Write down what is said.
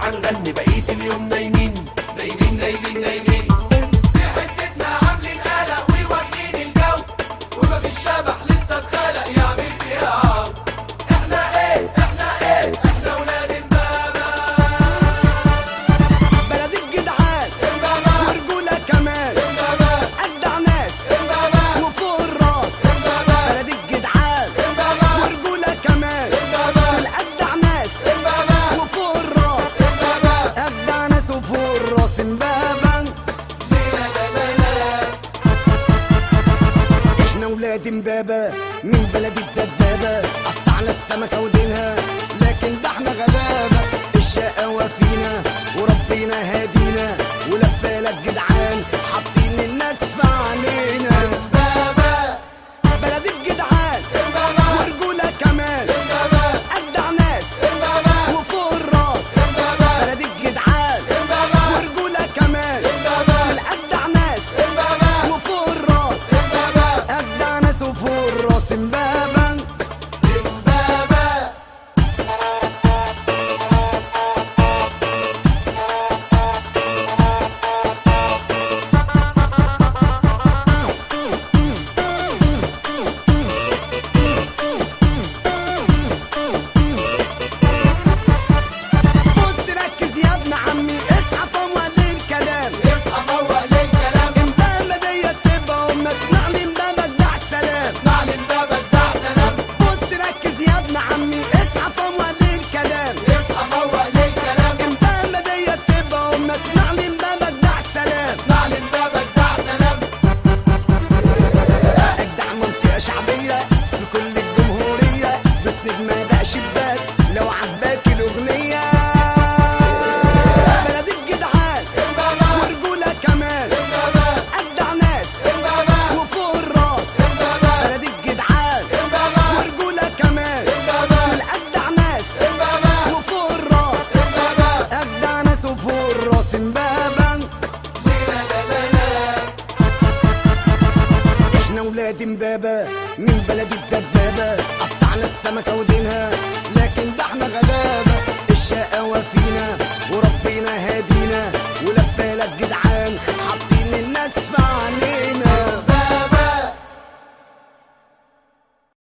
جدعان غني بقيت اليوم نايمين نايمين نايمين نايمين في حتتنا عاملين قلق وواكلين الجو ومفيش شبح لسه اتخلق يعمل فيها عو احنا ايه احنا ايه احنا ولاد امبابة بلد الجدعان امبابة ورجولة كمان امبابة أجدع ناس امبابة وفوق الراس امبابة بلد الجدعان امبابة ورجولة كمان امبابة دول أجدع ناس امبابة وفوق الراس امبابة أجدع ناس وفوق الراس امبابة احنا ولاد امبابة من بلد الدبابة قطعنا السمكة ودينها لكن ده احنا غلابة الشقاوة فينا وربنا هادينا ولا بالك جدعان حاطين الناس في عينينا امبابة بلد الجدعان امبابة ورجولة كمان امبابة أجدع ناس امبابة وفوق الراس امبابة بلد الجدعان امبابة ورجولة كمان امبابة دول أجدع ناس امبابة وفوق الراس امبابة أجدع ناس وفوق الراس امبابة امبابة بص ركز يا ابن عمي اصحى فوق الكلام اصحى فوق ليه الكلام امبابة ديت تبقى أم اسمع لي امبابة جدع سلام اسمع لي امبابة بتاع سلام بص ركز يا ابن عمي اصحى فوق الكلام اصحى فوق ليه الكلام امبابة ديت تبقى أم اسمع لي امبابة جدع سلام اسمع لي امبابة بتاع سلام أجدع منطقة شعبية في كل الجمهورية بسند ما بقى شباك لو عجباك الأغنية بلد الجدعان امبابة ورجولة كمان امبابة أجدع ناس امبابة وفوق الراس امبابة بلد الجدعان امبابة ورجولة كمان امبابة دول أجدع ناس امبابة وفوق الراس امبابة أجدع ناس وفوق الراس امبابة لا لا لا لا احنا ولاد امبابة من بلد الدبابة قطعنا السمكة ودينها لكن ده احنا غلابة